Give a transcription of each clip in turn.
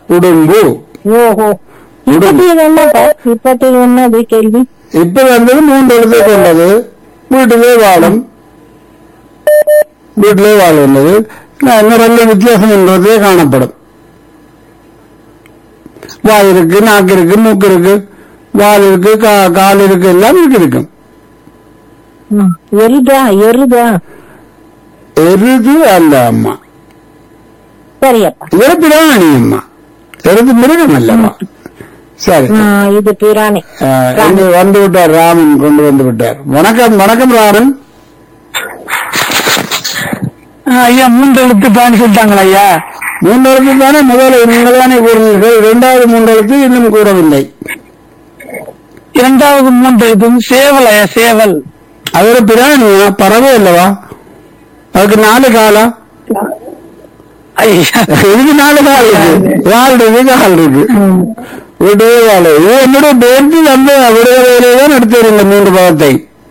உடும்பு ஓஹோ இப்பத்தியது என்னப்பா இப்பத்தியது என்னது கேள்வி இப்ப வந்தது மூன்று எழுத்தை கொண்டது வீட்டிலே வாழும் வீட்டிலே வாழ்கின்றது நான் இன்னும் ரெண்டு வித்தியாசம் என்பதே காணப்படும் வாய் இருக்கு நாக்கு இருக்கு மூக்கு இருக்கு வால் இருக்கு கா- கால் இருக்கு எல்லாம் இருக்கு இருக்கும் ம், எருதா எருதா எருது அல்ல அம்மா சரியப்பா இறப்பிடாணி அம்மா எருது மிருகம் அல்லவா சரி ஆ, இது பிராணி ஆஹ், இங்க வந்து விட்டார் ராமன் கொண்டு வந்து விட்டார் வணக்கம் வணக்கம் ராமன் ஐயா மூன்று எழுத்து பிராணி சொல்லிட்டாங்களா ஐயா மூன்று எழுத்து தானே முதல்ல நீங்கள் தானே கூறினீர்கள் இரண்டாவது மூன்று எழுத்து இன்னும் கூறவில்லை இரண்டாவது மூன்று எழுத்து வந்து சேவல் ஐயா சேவல் அது ஒரு பிராணியா பறவை அல்லவா அதுக்கு நாலு காலம் ஐயா இதுக்கு நாலு கால் இருக்கு வால் இருக்கு கால் இருக்கு விடவே வாழ இது என்னுடைய பேருக்கு வந்து விடுதலையிலே தான் எடுத்திருந்த மூன்று பாவத்தை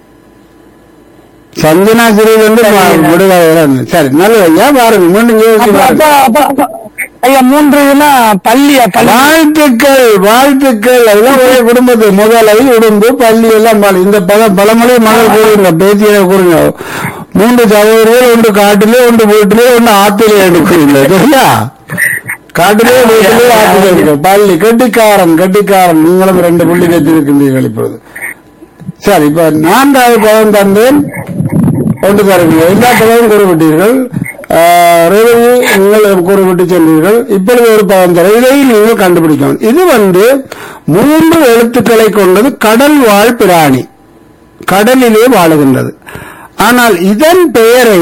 சஞ்சனா சிறி வந்து விடுதலை சரி நல்லது ஐயா பாருங்க மீண்டும் யோசிச்சு அப்ப- பாருங்க அப்ப- அப்ப- அப்ப- ஐயா மூன்றுனா பள்ளியா பள்ளி வாழ்த்துக்கள் வாழ்த்துக்கள் அதெல்லாம் ஒரே குடும்பத்து முதலை உடும்பு பள்ளி எல்லாம் பாரு. இந்த பல பழமொழி மகள் கூறுங்க பேச்சியை கூறுங்க மூன்று சகோதரர்கள் ஒன்று காட்டிலே ஒன்று வீட்டிலே ஒன்று ஆத்திலே எடுக்கிறீங்க சரியா காட்டிலே வீட்டிலே ஆத்திலே இருக்கு பள்ளி கட்டிக்காரன் கட்டிக்காரன் நீங்களும் ரெண்டு புள்ளி வச்சிருக்கின்றீர்கள் இப்பொழுது சரி இப்ப நான்காவது பதம் தந்தேன் கொண்டு தருவீங்க எல்லா பதவும் கூறிவிட்டீர்கள் ஆஹ், ரேவதி நீங்கள் கூறிவிட்டு சென்றீர்கள் இப்பொழுது ஒரு பதம் தர இதை நீங்கள் கண்டுபிடிக்கணும் இது வந்து மூன்று எழுத்துக்களை கொண்டது கடல் வாழ் பிராணி கடலிலே வாழுகின்றது ஆனால் இதன் பெயரை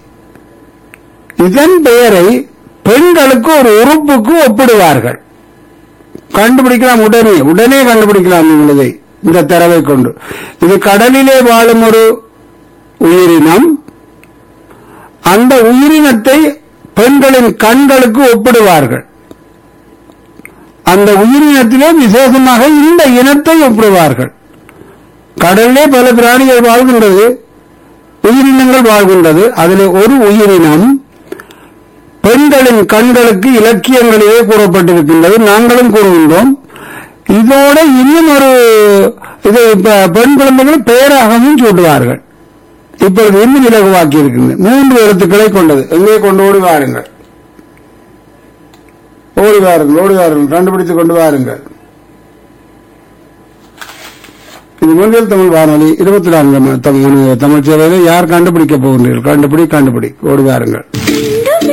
இதன் பெயரை பெண்களுக்கு ஒரு உறுப்புக்கு ஒப்பிடுவார்கள் கண்டுபிடிக்கலாம் உடனே உடனே கண்டுபிடிக்கலாம் நீங்கள் இதை இந்த தரவை கொண்டு இது கடலிலே வாழும் ஒரு உயிரினம் அந்த உயிரினத்தை பெண்களின் கண்களுக்கு ஒப்பிடுவார்கள் அந்த உயிரினத்திலே விசேஷமாக இந்த இனத்தை ஒப்பிடுவார்கள் கடலிலே பல பிராணிகள் வாழ்கின்றது உயிரினங்கள் வாழ்கின்றது அதில் ஒரு உயிரினம் பெண்களின் கண்களுக்கு இலக்கியங்களிலே கூறப்பட்டிருக்கின்றது நாங்களும் கூறுகின்றோம் இதோட இன்னும் ஒரு இது இப்ப பெண் குழந்தைகள் பெயராகவும் சூட்டுவார்கள் இப்பொழுது இன்னும் இலகுவாக்கி இருக்கின்றது மூன்று எழுத்துக்களை கொண்டது எங்கே கொண்டு ஓடி வாருங்கள் ஓடி வாருங்கள் ஓடி வாருங்கள் கண்டுபிடித்துக் கொண்டு வாருங்கள் இது முன்னில் தமிழ் வானொலி இருபத்தி நான்கு தமிழ் தமிழ் சேவையில் யார் கண்டுபிடிக்க போகின்றீர்கள் கண்டுபிடி கண்டுபிடி ஓடி வாருங்கள்